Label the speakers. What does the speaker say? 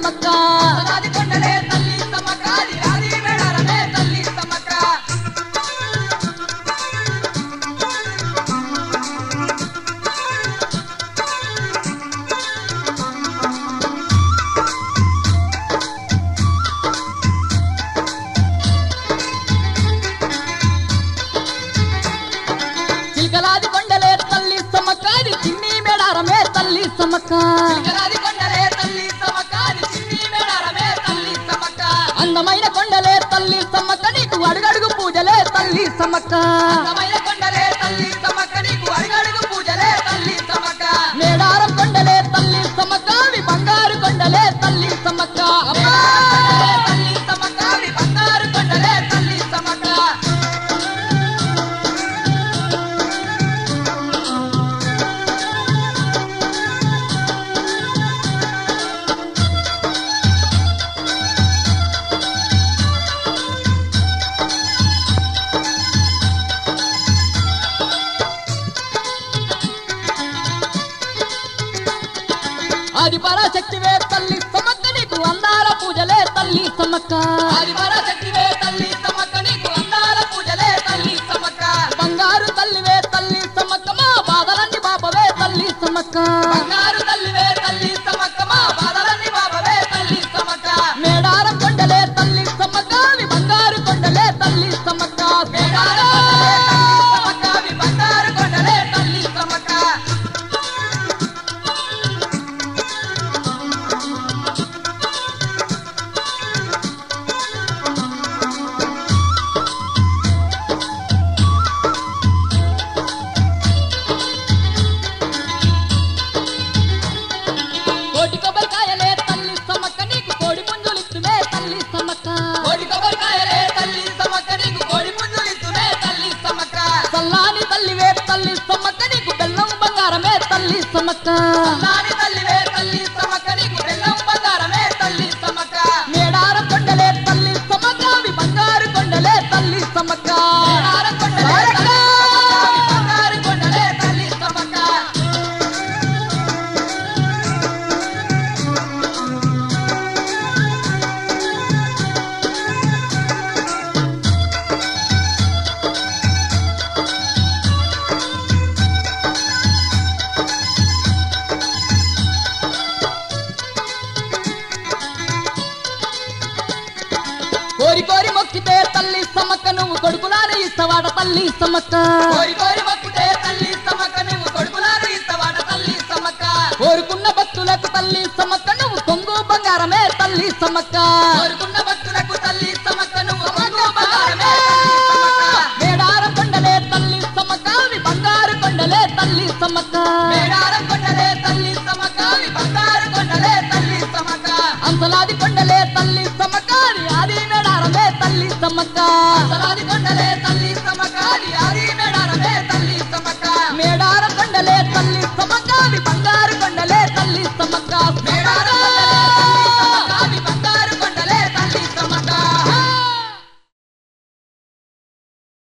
Speaker 1: సమ్మక్క
Speaker 2: రాది కొండలే తల్లి సమ్మక్క అది రాది మేడారమే తల్లి సమ్మక్క
Speaker 1: చిలకలాది కొండలే తల్లి సమ్మక్క అది చిన్ని మేడారమే తల్లి సమ్మక్క
Speaker 2: రాది కొండలే తల్లి సమ్మక్క అది చిన్ని మేడారమే తల్లి సమ్మక్క
Speaker 1: అందమైన కొండలే తల్లి సమ్మక్క నీకు అడుగడుగు పూజలే తల్లి సమ్మక్క
Speaker 2: అందమైన కొండలే తల్లి సమ్మక్క నీకు అడుగడుగు పూజలే తల్లి సమ్మక్క
Speaker 1: మేడారం కొండలే తల్లి సమ్మక్క అవి బంగారు కొండలే తల్లి సమ్మక్క అమ్మా!
Speaker 2: కొండలే తల్లి సమ్మక్క అవి బంగారు కొండలే తల్లి సమ్మక్క
Speaker 1: ఆది పరాశక్తివే తల్లి సమ్మక్క నీకు అందాల పూజలే తల్లి సమ్మక్క
Speaker 2: ఆది పరాశక్తివే తల్లి సమ్మక్క నీకు అందాల పూజలే తల్లి సమ్మక్క
Speaker 1: బంగారు తల్లివే తల్లి సమ్మక్క మా బాధలన్నీ బాపవే తల్లి సమ్మక్క
Speaker 2: బంగారు తల్లివే తల్లి సమ్మక్క మా బాధలన్నీ బాబవే తల్లి సమ్మక్క
Speaker 1: మేడారం కొండలే తల్లి సమ్మక్క అవి బంగారు కొండలే తల్లి సమ్మక్క
Speaker 2: మేడారం కొండలే తల్లి సమ్మక్క అవి బంగారు కొండలే తల్లి సమ్మక్క
Speaker 1: కోటి కొబ్బరికాయలే తల్లి సమ్మక్క నీకు కోడి పుంజులిస్తుమే తల్లి సమ్మక్క
Speaker 2: కోడి కొబ్బరికాయలే తల్లి సమ్మక్క నీకు కోడి పుంజులిస్తునే తల్లి సమ్మక్క
Speaker 1: సల్లాని తల్లివే తల్లి సమ్మక్క నీకు బెల్లం బంగారమే తల్లి సమ్మక్క
Speaker 2: నాని తల్లివే తల్లి సమ్మక్క నీకు బెల్లం బంగారమే తల్లి సమ్మక్క
Speaker 1: మేడారం కొండలే తల్లి సమ్మక్క అవి బంగారు కొండలే తల్లి సమ్మక్క
Speaker 2: మేడారం కొండలే తల్లి సమ్మక్క అవి బంగారు కొండలే తల్లి సమ్మక్క
Speaker 1: కోరి కోరి మొక్కితే తల్లి సమ్మక్క నువ్వు కొడుకులానే ఇస్తవాడ తల్లి సమ్మక్క
Speaker 2: కోరి కోరి మొక్కుతే తల్లి సమ్మక్క నువ్వు కొడుకులారు ఇస్తవాడ తల్లి సమ్మక్క
Speaker 1: కోరుకున్న భక్తులకు తల్లి సమ్మక్క నువ్వు కొంగు బంగారమే తల్లి సమ్మక్క
Speaker 2: కోరుకున్న భక్తులకు తల్లి సమ్మక్క నువ్వు కొంగు బంగారమే తల్లి సమ్మక్క
Speaker 1: మేడారం కొండలే తల్లి సమ్మక్క అవి బంగారు కొండలే తల్లి సమ్మక్క
Speaker 2: మేడారం కొండలే తల్లి సమ్మక్క అవి బంగారు కొండలే తల్లి సమ్మక్క
Speaker 1: అంతలాది కొండలే తల్లి సమ్మక్క అది ఆది మేడారమే తల్లి సమ్మక్క
Speaker 2: అసలాది కొండలే తల్లి సమ్మక్క అది ఆది మేడారమే తల్లి సమ్మక్క
Speaker 1: మేడారం కొండలే తల్లి సమ్మక్క అవి బంగారు